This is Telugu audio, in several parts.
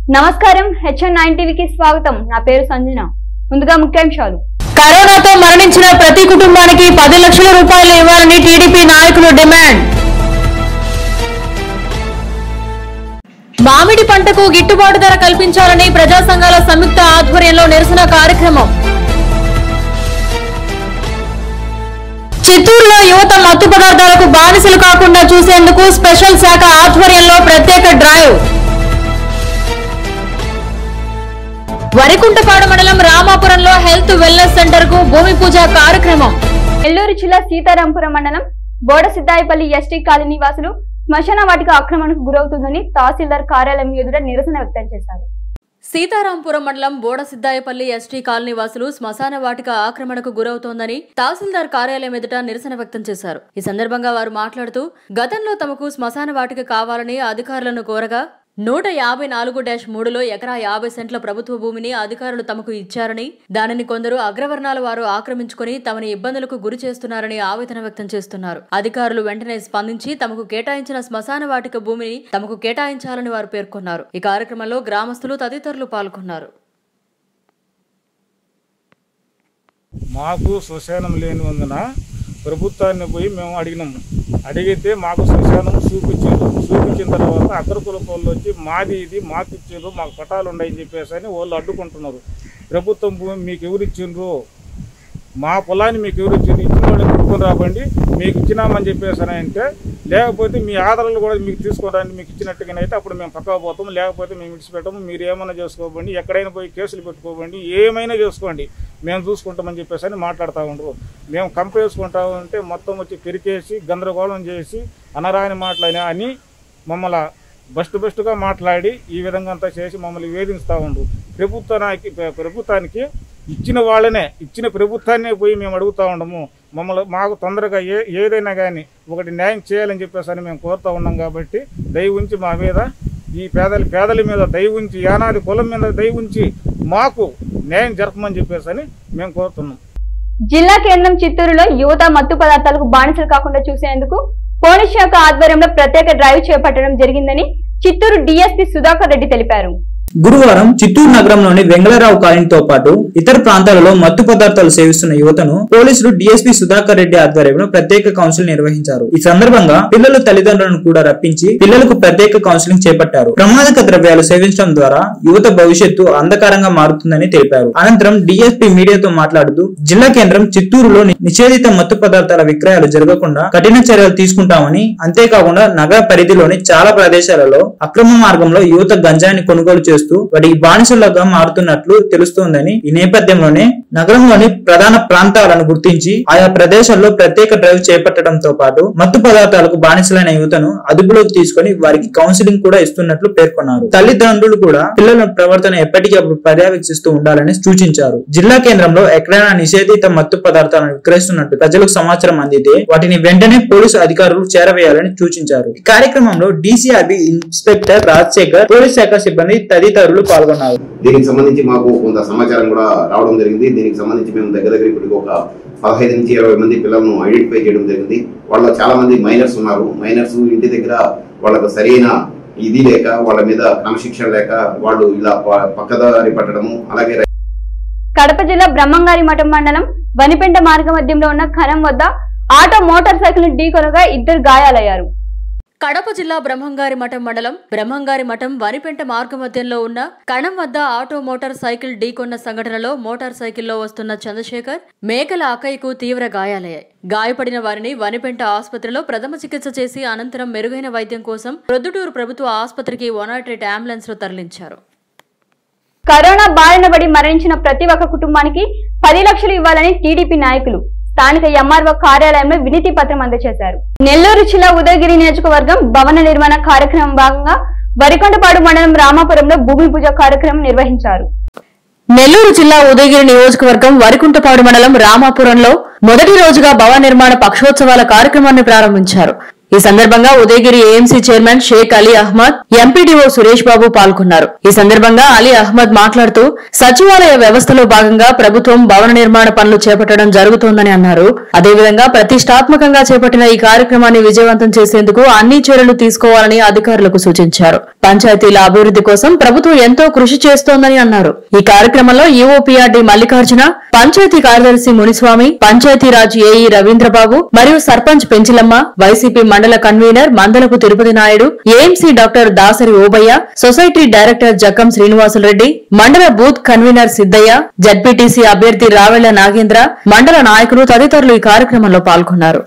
నమస్కారం హెచ్ఎన్ నైన్ టీవీకి స్వాగతం నా పేరు సంజన ముందుగా ముఖ్యాంశాలు కరోనాతో మరణించిన ప్రతి కుటుంబానికి పది లక్షల రూపాయలు ఇవ్వాలని టీడీపీ నాయకులు డిమాండ్ మామిడి పంటకు గిట్టుబాటు ధర కల్పించాలని ప్రజా సంఘాల సంయుక్త ఆధ్వర్యంలో నిరసన కార్యక్రమం చిత్తూరులో యువత మత్తు పదార్థాలకు బానిసలు కాకుండా చూసేందుకు స్పెషల్ శాఖ ఆధ్వర్యంలో ప్రత్యేక డ్రైవ్ వరికుంటపాడు మండలం రామాపురంలో హెల్త్ వెల్నెస్ సెంటర్ కు భూమి పూజ కార్యక్రమం నెల్లూరు జిల్లా సీతారాంపురం మండలం బోడసిద్దాయిపల్లి ఎస్టీ కాలనీ వాసులు శ్మశాన వాటిక ఆక్రమణకు గురవుతుందని తహసీల్దార్ కార్యాలయం ఎదుట నిరసన వ్యక్తం చేశారు సీతారాంపురం మండలం బోడసిద్దాయపల్లి ఎస్టీ కాలనీ వాసులు శ్మశాన వాటిక ఆక్రమణకు గురవుతోందని తహసీల్దార్ కార్యాలయం ఎదుట నిరసన వ్యక్తం చేశారు ఈ సందర్భంగా వారు మాట్లాడుతూ గతంలో తమకు శ్మశాన వాటిక కావాలని అధికారులను కోరగా నూట యాభై నాలుగు డాష్ మూడులో ఎకరా యాభై సెంట్ల ప్రభుత్వ భూమిని అధికారులు తమకు ఇచ్చారని దానిని కొందరు అగ్రవర్ణాల వారు ఆక్రమించుకుని తమని ఇబ్బందులకు గురి చేస్తున్నారని ఆవేదన వ్యక్తం చేస్తున్నారు అధికారులు వెంటనే స్పందించి తమకు కేటాయించిన శ్మశాన వాటిక భూమిని తమకు కేటాయించాలని వారు పేర్కొన్నారు ఈ కార్యక్రమంలో గ్రామస్తులు తదితరులు పాల్గొన్నారు మాకు శ్మశానం లేనివందున ప్రభుత్వాన్ని పోయి మేము అడిగినాము అడిగితే మాకు శ్మశానం చూపించారు చూపించిన తర్వాత అగ్ర కులపోళ్ళు వచ్చి మాది ఇది మాకు ఇచ్చారు మాకు పటాలు ఉన్నాయని చెప్పేసి అని వాళ్ళు అడ్డుకుంటున్నారు ప్రభుత్వం భూమి మీకు ఎవరు ఇచ్చిండ్రు మా పొలాన్ని మీకు ఎవరు ఇచ్చింది ఇచ్చిన వాళ్ళని కొట్టుకొని రాబండి మీకు ఇచ్చినామని చెప్పేసి అని అంటే లేకపోతే మీ ఆధారాలు కూడా మీకు తీసుకోవడానికి మీకు ఇచ్చినట్టుగానైతే అప్పుడు మేము పక్కకు పోతాము లేకపోతే మేము విడిచిపెట్టము మీరు ఏమైనా చేసుకోబండి ఎక్కడైనా పోయి కేసులు పెట్టుకోబండి ఏమైనా చేసుకోండి మేము చూసుకుంటామని చెప్పేసి అని మాట్లాడుతూ ఉండరు మేము కంపేసుకుంటా ఉంటే మొత్తం వచ్చి పెరికేసి గందరగోళం చేసి అనరాని మాటలని అని మమ్మల్ని బెస్ట్ బెస్ట్గా మాట్లాడి ఈ విధంగా అంతా చేసి మమ్మల్ని వేధిస్తూ ఉండరు ప్రభుత్వానికి ప్రభుత్వానికి ఇచ్చిన వాళ్ళనే ఇచ్చిన ప్రభుత్వాన్నే పోయి మేము అడుగుతూ ఉండము మమ్మల్ని మాకు తొందరగా ఏ ఏదైనా కానీ ఒకటి న్యాయం చేయాలని చెప్పేసి అని మేము కోరుతూ ఉన్నాం కాబట్టి దయ ఉంచి మా మీద ఈ పేదల పేదల మీద దయ ఉంచి యానాది కులం మీద దయ ఉంచి మాకు న్యాయం జరపమని చెప్పేసి అని మేము కోరుతున్నాం జిల్లా కేంద్రం చిత్తూరులో యువత మత్తు పదార్థాలకు బానిసలు కాకుండా చూసేందుకు పోలీస్ శాఖ ఆధ్వర్యంలో ప్రత్యేక డ్రైవ్ చేపట్టడం జరిగిందని చిత్తూరు డీఎస్పీ సుధాకర్ రెడ్డి తెలిపారు గురువారం చిత్తూరు నగరంలోని వెంగళరావు కాలనీతో పాటు ఇతర ప్రాంతాలలో మత్తు పదార్థాలు సేవిస్తున్న యువతను పోలీసులు డీఎస్పీ సుధాకర్ రెడ్డి ఆధ్వర్యంలో ప్రత్యేక కౌన్సిల్ నిర్వహించారు ఈ సందర్భంగా పిల్లల తల్లిదండ్రులను కూడా రప్పించి పిల్లలకు ప్రత్యేక కౌన్సిలింగ్ చేపట్టారు ప్రమాదక ద్రవ్యాలు సేవించడం ద్వారా యువత భవిష్యత్తు అంధకారంగా మారుతుందని తెలిపారు అనంతరం డీఎస్పీ మీడియాతో మాట్లాడుతూ జిల్లా కేంద్రం చిత్తూరులో ని- నిషేధిత మత్తు పదార్థాల విక్రయాలు జరగకుండా కఠిన చర్యలు తీసుకుంటామని అంతేకాకుండా నగర పరిధిలోని చాలా ప్రదేశాలలో అక్రమ మార్గంలో యువత గంజాయిని కొనుగోలు చేస్తూ వాటికి బానిసలుగా మారుతున్నట్లు తెలుస్తోందని ఈ నేపథ్యంలోనే నగరంలోని ప్రధాన ప్రాంతాలను గుర్తించి ఆయా ప్రదేశాల్లో ప్రత్యేక డ్రైవ్ చేపట్టడంతో పాటు మత్తు పదార్థాలకు బానిసలైన యువతను అదుపులోకి తీసుకొని వారికి కౌన్సిలింగ్ కూడా ఇస్తున్నట్లు పేర్కొన్నారు తల్లిదండ్రులు కూడా పిల్లల ప్రవర్తన ఎప్పటికప్పుడు పర్యవేక్షిస్తూ ఉండాలని సూచించారు జిల్లా కేంద్రంలో ఎక్కడైనా నిషేధిత మత్తు పదార్థాలను విక్రయిస్తున్నట్టు ప్రజలకు సమాచారం అందితే వాటిని వెంటనే పోలీసు అధికారులు చేరవేయాలని సూచించారు ఈ కార్యక్రమంలో డిసిఆర్బి ఇన్స్పెక్టర్ రాజశేఖర్ పోలీస్ శాఖ సిబ్బంది తదితరులు పాల్గొన్నారు దీనికి సంబంధించి మాకు కొంత సమాచారం కూడా రావడం జరిగింది దీనికి సంబంధించి మేము దగ్గర దగ్గర ఇప్పటికి ఒక పదహైదు నుంచి ఇరవై మంది పిల్లలను ఐడెంటిఫై చేయడం జరిగింది వాళ్ళ చాలా మంది మైనర్స్ ఉన్నారు మైనర్స్ ఇంటి దగ్గర వాళ్ళకు సరైన ఇది లేక వాళ్ళ మీద క్రమశిక్షణ లేక వాళ్ళు ఇలా ప- పక్కదారి పట్టడము అలాగే కడప జిల్లా బ్రహ్మంగారి మఠం మండలం వనిపెంట మార్గ మధ్యంలో ఉన్న ఖనం వద్ద ఆటో మోటార్ సైకిల్ ఢీకొనగా ఇద్దరు గాయాలయ్యారు కడప జిల్లా బ్రహ్మంగారి మఠం మండలం బ్రహ్మంగారి మఠం వనిపెంట మార్గ మధ్యంలో ఉన్న కణం వద్ద ఆటో మోటార్ సైకిల్ ఢీకొన్న సంఘటనలో మోటార్ సైకిల్లో వస్తున్న చంద్రశేఖర్ మేకల అక్కయ్యకు తీవ్ర గాయాలయ్యాయి గాయపడిన వారిని వనిపెంట ఆసుపత్రిలో ప్రథమ చికిత్స చేసి అనంతరం మెరుగైన వైద్యం కోసం ప్రొద్దుటూరు ప్రభుత్వ ఆసుపత్రికి వన్ నాట్ ఎయిట్ అంబులెన్స్ లో తరలించారు కరోనా బారిన పడి మరణించిన ప్రతి ఒక్క కుటుంబానికి పది లక్షలు ఇవ్వాలని టీడీపీ నాయకులు స్థానిక ఎంఆర్ఓ కార్యాలయంలో వినతి పత్రం అందజేశారు నెల్లూరు జిల్లా ఉదయగిరి నియోజకవర్గం భవన నిర్మాణ కార్యక్రమం భాగంగా వరికొండపాడు మండలం రామాపురంలో భూమి పూజ కార్యక్రమం నిర్వహించారు నెల్లూరు జిల్లా ఉదయగిరి నియోజకవర్గం వరికుంటపాడు మండలం రామాపురంలో మొదటి రోజుగా భవన నిర్మాణ పక్షోత్సవాల కార్యక్రమాన్ని ప్రారంభించారు ఈ సందర్భంగా Udayagiri AMC chairman Sheikh Ali Ahmed MPDO Suresh Babu పాల్గొన్నారు ఈ సందర్భంగా అలీ అహ్మద్ మాట్లాడుతూ సచివాలయ వ్యవస్థలో భాగంగా ప్రభుత్వం భవన నిర్మాణ పనులు చేపట్టడం జరుగుతోందని అన్నారు అదేవిధంగా ప్రతిష్టాత్మకంగా చేపట్టిన ఈ కార్యక్రమాన్ని విజయవంతం చేసేందుకు అన్ని చర్యలు తీసుకోవాలని అధికారులకు సూచించారు పంచాయతీల అభివృద్ధి కోసం ప్రభుత్వం ఎంతో కృషి చేస్తోందని అన్నారు ఈ కార్యక్రమంలో ఈఓపీఆర్డీ మల్లికార్జున పంచాయతీ కార్యదర్శి మునిస్వామి పంచాయతీరాజ్ ఏఈ రవీంద్రబాబు మరియు సర్పంచ్ పెంచిలమ్మ వైసీపీ మండల convener Mandalapu Tirupati Naidu AMC doctor Dasari Obaiah society director Jakkam Srinivasulareddy మండల బూత్ కన్వీనర్ సిద్దయ్య జడ్పీటీసీ అభ్యర్థి రావెళ్ల నాగేంద్ర మండల నాయకులు తదితరులు ఈ కార్యక్రమంలో పాల్గొన్నారు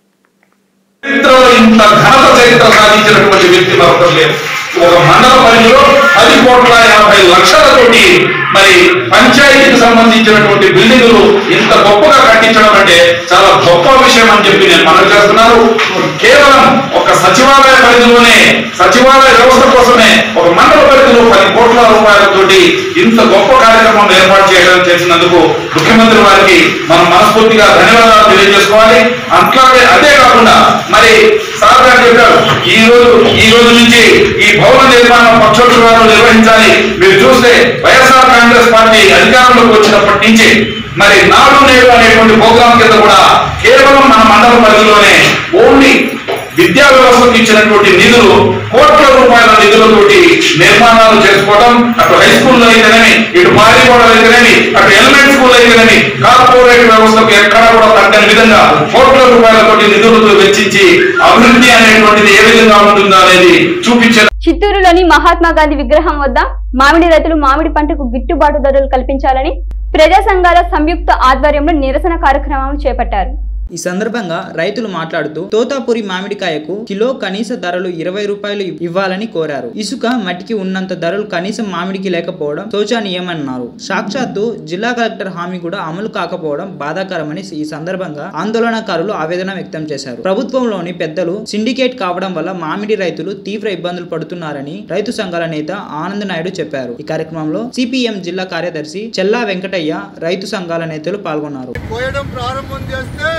చరిత్రలో ఇంత ఘనత చరిత్ర సాధించినటువంటి వ్యక్తి మరొకరు లేరు ఒక మండల పరిధిలో పది కోట్ల యాభై లక్షలతోటి మరి పంచాయతీకి సంబంధించినటువంటి బిల్డింగులు ఇంత గొప్పగా కట్టించడం అంటే చాలా గొప్ప విషయం అని చెప్పి నేను మనవి చేస్తున్నాను కేవలం ఒక సచివాలయ పరిధిలోనే సచివాలయ వ్యవస్థ కోసమే ఒక మండల పరిధిలో పది కోట్ల రూపాయలతోటి ఇంత గొప్ప కార్యక్రమం ఏర్పాటు చేయడం చేసినందుకు ముఖ్యమంత్రి వారికి మనం మనస్ఫూర్తిగా ధన్యవాదాలు తెలియజేసుకోవాలి అట్లాగే అదే కాకుండా మరి సార్ గారు చెప్పారు ఈ రోజు ఈ రోజు నుంచి ఈ భవన నిర్మాణం పక్షోత్సవాలు నిర్వహించాలి మీరు చూస్తే వైఎస్ఆర్ కాంగ్రెస్ పార్టీ అధికారంలోకి వచ్చినప్పటి నుంచి మరి నాడు నేడు అనేటువంటి ప్రోగ్రాం కింద కూడా కేవలం మన మండల పరిధిలోనే ఓన్లీ విద్యా వ్యవస్థకు ఇచ్చినటువంటి నిధులు కోట్ల రూపాయల నిధులతోటి నిర్మాణాలు చేసుకోవడం అటు హై స్కూల్లో అయితేనేమి ఇటు మారిగోడలు అయితేనేమి అటు ఎలిమెంట్ స్కూల్ అయితేనేమి కార్పొరేట్ వ్యవస్థకు ఎక్కడా కూడా తగ్గని విధంగా కోట్ల రూపాయలతోటి నిధులతో వెచ్చించి అభివృద్ధి అనేటువంటిది ఏ విధంగా ఉంటుందో అనేది చూపించే చిత్తూరులోని మహాత్మా గాంధీ విగ్రహం వద్ద మామిడి రైతులు మామిడి పంటకు గిట్టుబాటు ధరలు కల్పించాలని ప్రజా సంఘాల సంయుక్త ఆధ్వర్యంలో నిరసన కార్యక్రమం చేపట్టారు ఈ సందర్భంగా రైతులు మాట్లాడుతూ తోతాపురి మామిడికాయకు కిలో కనీస ధరలు ఇరవై రూపాయలు ఇవ్వాలని కోరారు ఇసుక మట్టికి ఉన్నంత ధరలు కనీసం మామిడికి లేకపోవడం శోచనీయమన్నారు సాక్షాత్తు జిల్లా కలెక్టర్ హామీ కూడా అమలు కాకపోవడం బాధాకరమని ఈ సందర్భంగా ఆందోళనకారులు ఆవేదన వ్యక్తం చేశారు ప్రభుత్వంలోని పెద్దలు సిండికేట్ కావడం వల్ల మామిడి రైతులు తీవ్ర ఇబ్బందులు పడుతున్నారని రైతు సంఘాల నేత ఆనంద్ నాయుడు చెప్పారు ఈ కార్యక్రమంలో సిపిఎం జిల్లా కార్యదర్శి చెల్లా వెంకటయ్య రైతు సంఘాల నేతలు పాల్గొన్నారు కోయడం ప్రారంభం చేస్తే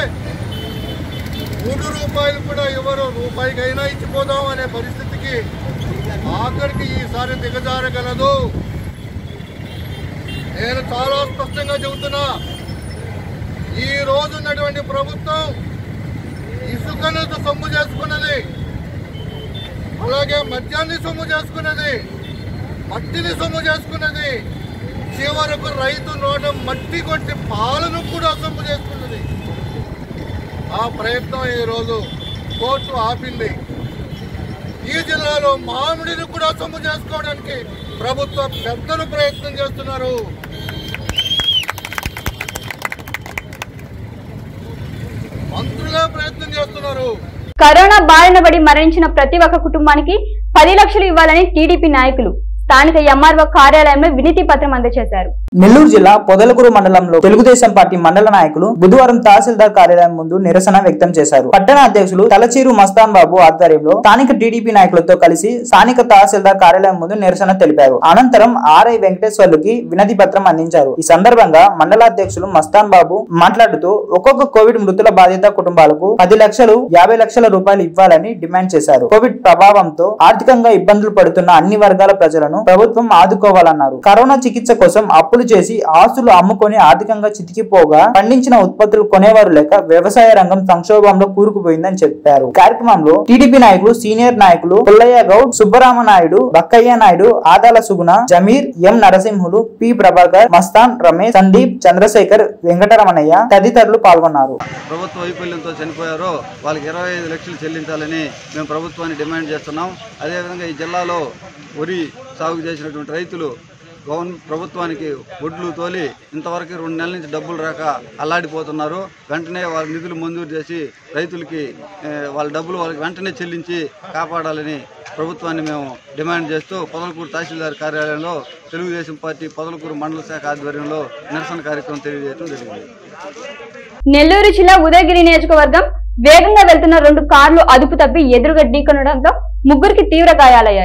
మూడు రూపాయలు కూడా ఇవ్వరు రూపాయికైనా ఇచ్చిపోదాం అనే పరిస్థితికి ఆఖరికి ఈసారి దిగజారగలదు నేను చాలా స్పష్టంగా చెబుతున్నా ఈ రోజు ఉన్నటువంటి ప్రభుత్వం ఇసుకను సొమ్ము చేసుకున్నది అలాగే మద్యాన్ని సొమ్ము చేసుకున్నది మట్టిని సొమ్ము చేసుకున్నది చివరకు రైతు నోట మట్టి కొట్టి పాలను కూడా సొమ్ము చేసుకున్నది ఆ ప్రయత్నం ఈరోజు కోర్టు ఆపింది ఈ జిల్లాలో మామిడిని కూడా సొమ్ము చేసుకోవడానికి ప్రభుత్వ పెద్దలు ప్రయత్నం చేస్తున్నారు మంత్రులే ప్రయత్నం చేస్తున్నారు కరోనా బారిన పడి మరణించిన ప్రతి ఒక్క కుటుంబానికి పది లక్షలు ఇవ్వాలని టీడీపీ నాయకులు స్థానిక ఎంఆర్ఓ కార్యాలయంలో వినతి పత్రం అందజేశారు నెల్లూరు జిల్లా పొదలకూరు మండలంలో తెలుగుదేశం పార్టీ మండల నాయకులు బుధవారం తహసీల్దార్ కార్యాలయం ముందు నిరసన వ్యక్తం చేశారు పట్టణ అధ్యక్షులు తలచీరు మస్తాన్ బాబు ఆధ్వర్యంలో స్థానిక టీడీపీ నాయకులతో కలిసి స్థానిక తహసీల్దార్ కార్యాలయం ముందు నిరసన తెలిపారు అనంతరం ఆర్ఐ వెంకటేశ్వర్లుకి వినతి పత్రం అందించారు ఈ సందర్భంగా మండల అధ్యక్షులు మస్తాన్ బాబు మాట్లాడుతూ ఒక్కొక్క కోవిడ్ మృతుల బాధిత కుటుంబాలకు పది లక్షలు యాభై లక్షల రూపాయలు ఇవ్వాలని డిమాండ్ చేశారు కోవిడ్ ప్రభావంతో ఆర్థికంగా ఇబ్బందులు పడుతున్న అన్ని వర్గాల ప్రజలను ప్రభుత్వం ఆదుకోవాలన్నారు కరోనా చికిత్స కోసం అప్పులు చేసి ఆస్తులు అమ్ముకొని ఆర్థికంగా చితికిపోగా పండించిన ఉత్పత్తులు కొనేవారు లేక వ్యవసాయ రంగం సంక్షోభంలో కూరుకుపోయిందని చెప్పారు కార్యక్రమంలో టీడీపీ నాయకులు సీనియర్ నాయకులు పుల్లయ్య గౌడ్ సుబ్బరామ నాయుడు బక్కయ్య నాయుడు ఆదాల సుగుణ జమీర్ ఎం నరసింహులు పి ప్రభాకర్ మస్తాన్ రమేష్ సందీప్ చంద్రశేఖర్ వెంకటరమణయ్య తదితరులు పాల్గొన్నారు ప్రభుత్వ వైఫల్యంతో చనిపోయారో వాళ్ళకి ఇరవై ఐదు లక్షలు చెల్లించాలని మేము ప్రభుత్వాన్ని డిమాండ్ చేస్తున్నాం అదేవిధంగా ఈ జిల్లాలో వరి సాగు చేసినటువంటి రైతులు గవర్న ప్రభుత్వానికి ఒడ్లు తోలి ఇంతవరకు రెండు నెలల నుంచి డబ్బులు రాక అల్లాడిపోతున్నారు వెంటనే వాళ్ళ నిధులు మంజూరు చేసి రైతులకి ఏ, వాళ్ళ డబ్బులు వాళ్ళకి వెంటనే చెల్లించి కాపాడాలని ప్రభుత్వాన్ని మేము డిమాండ్ చేస్తూ పొదలకూరు తహసీల్దార్ కార్యాలయంలో తెలుగుదేశం పార్టీ పొదలకూరు మండల శాఖ ఆధ్వర్యంలో నిరసన కార్యక్రమం తెలియజేయడం జరిగింది నెల్లూరు జిల్లా ఉదయగిరి నియోజకవర్గం వేగంగా వెళ్తున్న రెండు కార్లు అదుపు తప్పి ఎదురుగా ఢీకొనడంతో ముగ్గురికి తీవ్ర గాయాలయ్యాయి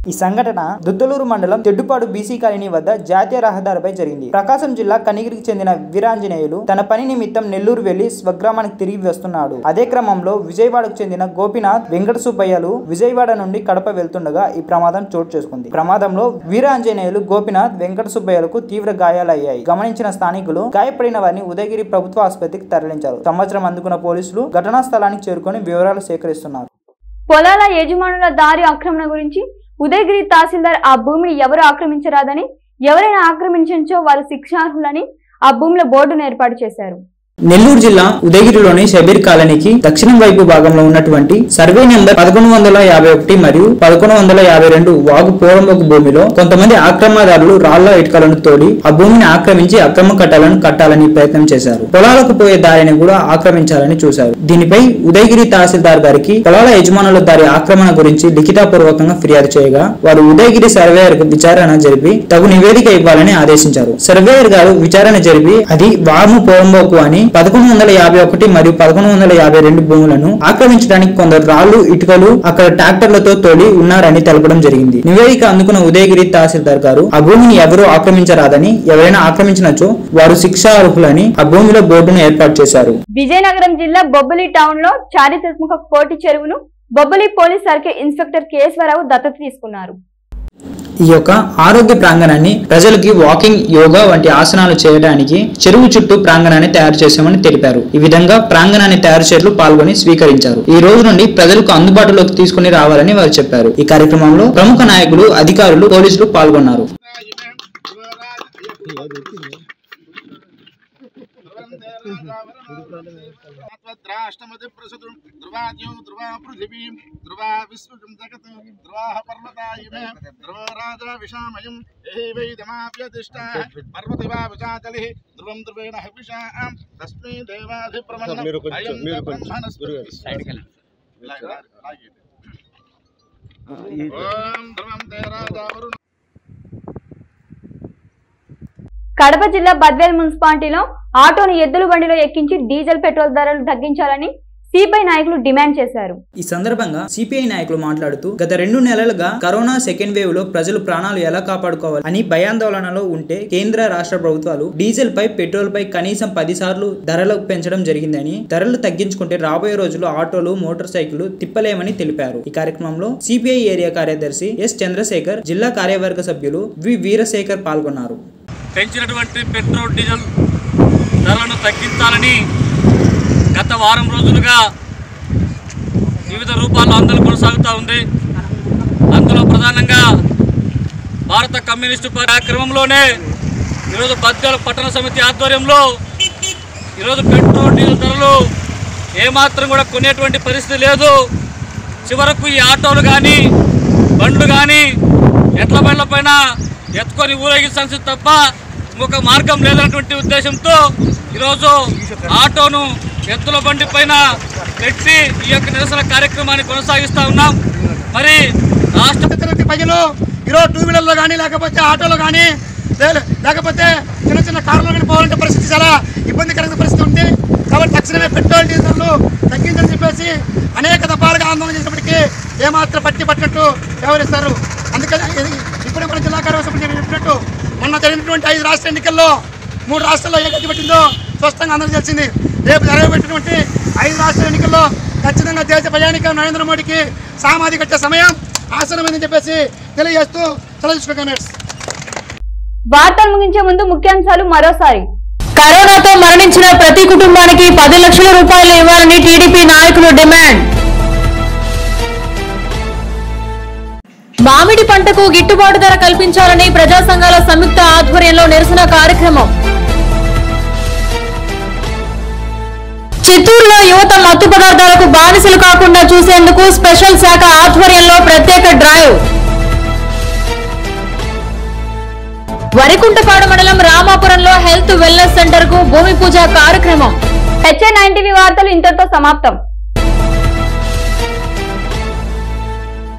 ఈ సంఘటన దుద్దలూరు మండలం తెడ్డుపాడు బీసీ కాలనీ వద్ద జాతీయ రహదారిపై జరిగింది ప్రకాశం జిల్లా కనిగిరికి చెందిన వీరాంజనేయులు తన పని నిమిత్తం నెల్లూరు వెళ్లి స్వగ్రామానికి తిరిగి వస్తున్నాడు అదే క్రమంలో విజయవాడకు చెందిన గోపినాథ్ వెంకట సుబ్బయ్యలు విజయవాడ నుండి కడప వెళ్తుండగా ఈ ప్రమాదం చోటు చేసుకుంది ప్రమాదంలో వీరాంజనేయులు గోపినాథ్ వెంకట సుబ్బయ్యలకు తీవ్ర గాయాలయ్యాయి గమనించిన స్థానికులు గాయపడిన వారిని ఉదయగిరి ప్రభుత్వ ఆసుపత్రికి తరలించారు సమాచారం అందుకున్న పోలీసులు ఘటనా స్థలానికి చేరుకొని వివరాలు సేకరిస్తున్నారు పొలాల యజమానుల దారి ఆక్రమణ గురించి ఉదయగిరి తహసీల్దార్ ఆ భూమిని ఎవరు ఆక్రమించరాదని ఎవరైనా ఆక్రమించో వారు శిక్షార్హులని ఆ భూమిలో బోర్డును ఏర్పాటు చేశారు నెల్లూరు జిల్లా ఉదయగిరిలోని షబీర్ కాలనీకి దక్షిణం వైపు భాగంలో ఉన్నటువంటి సర్వే నెంబర్ పదకొండు వందల యాభై ఒకటి మరియు పదకొండు వందల యాభై రెండు వాగు పూర్వముఖ భూమిలో కొంతమంది ఆక్రమణదారులు రాళ్ల ఇటుకలను తోడి ఆ భూమిని ఆక్రమించి అక్రమ కట్టాలను కట్టాలని ప్రయత్నం చేశారు పొలాలకు పోయే దారిని కూడా ఆక్రమించాలని చూశారు దీనిపై ఉదయగిరి తహసీల్దార్ గారికి పొలాల యజమానుల దారి ఆక్రమణ గురించి లిఖితపూర్వకంగా ఫిర్యాదు చేయగా వారు ఉదయగిరి సర్వేయర్ విచారణ జరిపి తగు నివేదిక ఇవ్వాలని ఆదేశించారు సర్వేయర్ గారు విచారణ జరిపి అది వాము పోరంబోకు అని పదకొండు వందల యాభై ఒకటి మరియు పదకొండు వందల యాభై రెండు భూములను ఆక్రమించడానికి కొందరు రాళ్లు ఇటుకలు అక్కడ ట్రాక్టర్లతో తోలి ఉన్నారని తెలపడం జరిగింది నివేదిక అందుకున్న ఉదయగిరి తహసీల్దార్ గారు ఆ భూమిని ఎవరూ ఆక్రమించరాదని ఎవరైనా ఆక్రమించినచో వారు శిక్షార్హులని ఆ భూమిలో బోర్డును ఏర్పాటు చేశారు విజయనగరం జిల్లా బొబ్బిలి టౌన్ లో చారిత్రాత్మక కోటి చెరువును Bobbili police circle inspector Kesavarao దత్తత తీసుకున్నారు ఈ యొక్క ఆరోగ్య ప్రాంగణాన్ని ప్రజలకి వాకింగ్ యోగా వంటి ఆసనాలు చేయడానికి చెరువు చుట్టూ ప్రాంగణాన్ని తయారు చేశామని తెలిపారు ఈ విధంగా ప్రాంగణాన్ని తయారు చేయట్లు పాల్గొని స్వీకరించారు ఈ రోజు నుండి ప్రజలకు అందుబాటులోకి తీసుకుని రావాలని వారు చెప్పారు ఈ కార్యక్రమంలో ప్రముఖ నాయకులు అధికారులు పోలీసులు పాల్గొన్నారు ద్రాష్టమతి ప్రసదు ధ్రువాద్యం ధ్రువా పృథివీం ధ్రువా విశ్వజం జగత్ ధ్రువాః పర్వతాయిమే ధ్రువో రాజా విషామయం ఏవైదమాప్యతిష్ట పర్వతివా విశాచలి ధ్రువం ధ్రువేణ హవిషా తస్మై దేవాధిప్రమన్నం అయం బ్రహ్మణస్పతి ఓం ధ్రువం తే రాజా వరుణ కడప జిల్లా బద్వేల్ మున్సిపాలిటీలో ఆటోను ఎద్దుల బండిలో ఎక్కించి డీజిల్ పెట్రోల్ ధరలు తగ్గించాలని సిపిఐ నాయకులు డిమాండ్ చేశారు ఈ సందర్భంగా సిపిఐ నాయకులు మాట్లాడుతూ గత రెండు నెలలుగా కరోనా సెకండ్ వేవ్ లో ప్రజలు ప్రాణాలు ఎలా కాపాడుకోవాలి అని భయాందోళనలో ఉంటే కేంద్ర రాష్ట్ర ప్రభుత్వాలు డీజిల్ పై పెట్రోల్ పై కనీసం పది సార్లు ధరలు పెంచడం జరిగిందని ధరలు తగ్గించుకుంటే రాబోయే రోజుల్లో ఆటోలు మోటార్ సైకిల్ తిప్పలేమని తెలిపారు ఈ కార్యక్రమంలో సిపిఐ ఏరియా కార్యదర్శి ఎస్ చంద్రశేఖర్ జిల్లా కార్యవర్గ సభ్యులు వి వీరశేఖర్ పాల్గొన్నారు పెంచినటువంటి పెట్రోల్ డీజిల్ ధరలను తగ్గించాలని గత వారం రోజులుగా వివిధ రూపాల్లో ఆందోళన కొనసాగుతూ ఉంది అందులో ప్రధానంగా భారత కమ్యూనిస్టు పార్టీ ఆ క్రమంలోనే ఈరోజు బద్వేల పట్టణ సమితి ఆధ్వర్యంలో ఈరోజు పెట్రోల్ డీజిల్ ధరలు ఏమాత్రం కూడా కొనేటువంటి పరిస్థితి లేదు చివరకు ఈ ఆటోలు కానీ బండ్లు కానీ ఎట్ల బండ్ల పైన ఎత్తుకొని ఊరేగించాల్సి తప్ప ఇంకొక మార్గం లేదన్నటువంటి ఉద్దేశంతో ఈరోజు ఆటోను ఎత్తుల బండి పైన పెట్టి ఈ యొక్క నిరసన కార్యక్రమాన్ని కొనసాగిస్తూ ఉన్నాం మరి రాష్ట్ర తరగతి ప్రజలు ఈరోజు టూ వీలర్లో కానీ లేకపోతే ఆటోలో కానీ లే- లేకపోతే చిన్న చిన్న కార్లో కానీ పోవాలంటే పరిస్థితి చాలా ఇబ్బందికరమైన పరిస్థితి ఉంది కాబట్టి తక్షణమే పెట్రోల్ డీజిల్లు తగ్గించని చెప్పేసి అనేక దఫాలుగా ఆందోళన చేసినప్పటికీ ఏమాత్రం పట్టి పట్టినట్టు వ్యవహరిస్తారు అందుకని ఇది- ఇప్పుడే మన జిల్లా కార్యవర్గం చెప్పినట్టు మొన్న జరిగినటువంటి ఐదు రాష్ట్ర ఎన్నికల్లో మూడు రాష్ట్రాల్లో ఏ గతి పెట్టిందో స్పష్టంగా అందరూ తెలిసింది రేపు జరగబెట్టినటువంటి ఐదు రాష్ట్ర ఎన్నికల్లో ఖచ్చితంగా దేశ ప్రయాణిక నరేంద్ర మోడీకి సామాధి కట్టే సమయం ఆసనమైందని చెప్పేసి తెలియజేస్తూ సెలవు తీసుకుంటాం వార్తలు ముగించే ముందు ముఖ్యాంశాలు మరోసారి కరోనాతో మరణించిన ప్రతి కుటుంబానికి పది లక్షల రూపాయలు ఇవ్వాలని టీడీపీ నాయకులు డిమాండ్ మామిడి పంటకు గిట్టుబాటు ధర కల్పించాలని ప్రజా సంఘాల సంయుక్త ఆధ్వర్యంలో నిరసన కార్యక్రమం చిత్తూరులో యువత మత్తు పదార్థాలకు బానిసలు కాకుండా చూసేందుకు స్పెషల్ శాఖ ఆధ్వర్యంలో ప్రత్యేక డ్రైవ్ వరికుంటపాడు మండలం రామాపురంలో హెల్త్ వెల్నెస్ సెంటర్ కు భూమి పూజ కార్యక్రమం హెచ్ఏ నైన్ టీవీ వార్తలు ఇంతటితో సమాప్తం